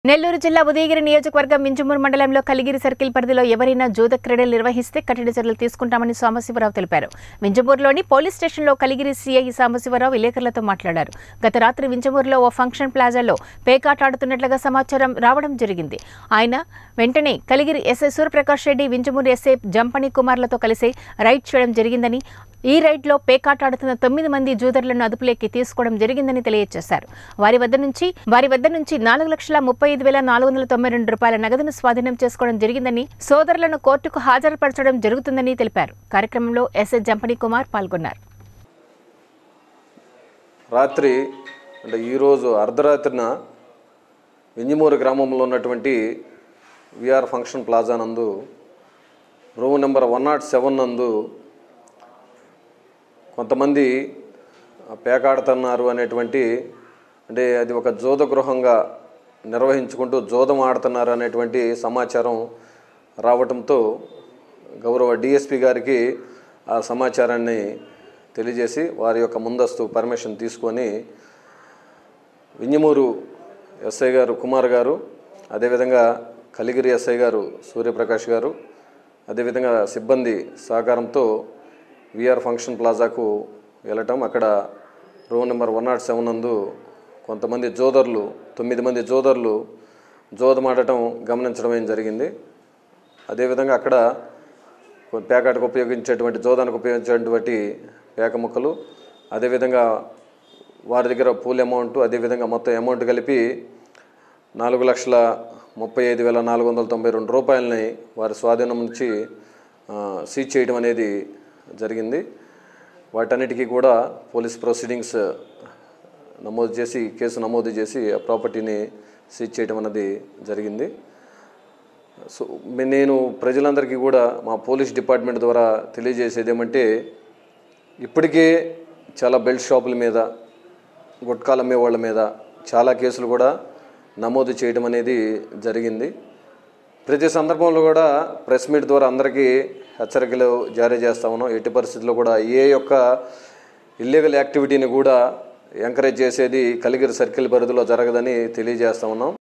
నెల్లూరు జిల్లా ఉదయగిరి నియోజకవర్గం మింజమూరు మండలంలో కలిగిరి సర్కిల్ పరిధిలో ఎవరైనా జూద క్రీడలు నిర్వహిస్తే కఠిన చర్యలు తీసుకుంటామని సాంబశివరావు తెలిపారు వింజమూరులోని పోలీస్ స్టేషన్లో కలిగిరి సీఐ సాంబశివరావు విలేకరులతో మాట్లాడారు గత రాత్రి వింజమూరులో ఓ ఫంక్షన్ ప్లాజాలో పేకాట ఆడుతున్నట్లుగా సమాచారం రావడం జరిగింది ఆయన వెంటనే కలిగిరి ఎస్ఐ సూర్యప్రకాష్ రెడ్డి వింజమూరు ఎస్ఐ జంపని కుమార్లతో కలిసి రైడ్ చేయడం జరిగిందని ఈ రైడ్లో పేకాట ఆడుతున్న తొమ్మిది మంది జూదర్లను అదుపులోకి తీసుకోవడం జరిగిందని తెలియజేశారు వారి వద్ద నుంచి వారి వద్ద నుంచి నాలుగు లక్షల ముప్పై ఐదు వేల నాలుగు వందల తొంభై రెండు రూపాయల నగదును స్వాధీనం చేసుకోవడం జరిగిందని సోదరులను కోర్టుకు హాజరుపరచడం జరుగుతుందని తెలిపారు కార్యక్రమంలో ఎస్ఐ జంపని కుమార్ పాల్గొన్నారు రాత్రి అంటే ఈరోజు అర్ధరాత్రిన వింజమూరు గ్రామంలో ఉన్నటువంటి విఆర్ ఫంక్షన్ ప్లాజా నందు room number one naught seven నందు కొంతమంది పేకాడుతున్నారు అనేటువంటి అంటే అది ఒక జోద గృహంగా నిర్వహించుకుంటూ జోదం ఆడుతున్నారు అనేటువంటి సమాచారం రావటంతో గౌరవ డిఎస్పి గారికి ఆ సమాచారాన్ని తెలియజేసి వారి యొక్క ముందస్తు పర్మిషన్ తీసుకొని వింజమూరు ఎస్ఐ గారు కుమార్ గారు అదేవిధంగా కలిగిరి ఎస్ఐ గారు సూర్యప్రకాష్ గారు అదేవిధంగా సిబ్బంది సహకారంతో విఆర్ ఫంక్షన్ ప్లాజాకు వెళ్ళటం అక్కడ room number one naught seven నందు కొంతమంది జోదర్లు తొమ్మిది మంది జోదర్లు జోదమాడటం గమనించడం ఏం జరిగింది అదేవిధంగా అక్కడ పేకాటకు ఉపయోగించేటువంటి జోదానికి ఉపయోగించేటువంటి పేక ముక్కలు అదేవిధంగా వారి దగ్గర పూల్ అమౌంట్ అదేవిధంగా మొత్తం అమౌంట్ కలిపి నాలుగు లక్షల ముప్పై ఐదు వేల నాలుగు వందల తొంభై రెండు రూపాయలని వారి స్వాధీనం నుంచి ఆ, సీజ్ చేయడం అనేది జరిగింది వాటన్నిటికీ కూడా పోలీస్ ప్రొసీడింగ్స్ నమోదు చేసి కేసు నమోదు చేసి ఆ ప్రాపర్టీని సీజ్ చేయడం అనేది జరిగింది సో మే- నేను ప్రజలందరికీ కూడా మా పోలీస్ డిపార్ట్మెంట్ ద్వారా తెలియజేసేది ఏమంటే ఇప్పటికే చాలా బెల్ట్ షాపుల మీద గుట్కాలు అమ్మే వాళ్ళ మీద చాలా కేసులు కూడా నమోదు చేయడం అనేది జరిగింది ప్రతి సందర్భంలో కూడా ప్రెస్ మీట్ ద్వారా అందరికీ హెచ్చరికలు జారీ చేస్తా ఉన్నాం ఎట్టి పరిస్థితుల్లో కూడా ఏ యొక్క ఇల్లీగల్ యాక్టివిటీని కూడా ఎంకరేజ్ చేసేది కలిగిరి సర్కిల్ పరిధిలో జరగదని తెలియజేస్తా ఉన్నాం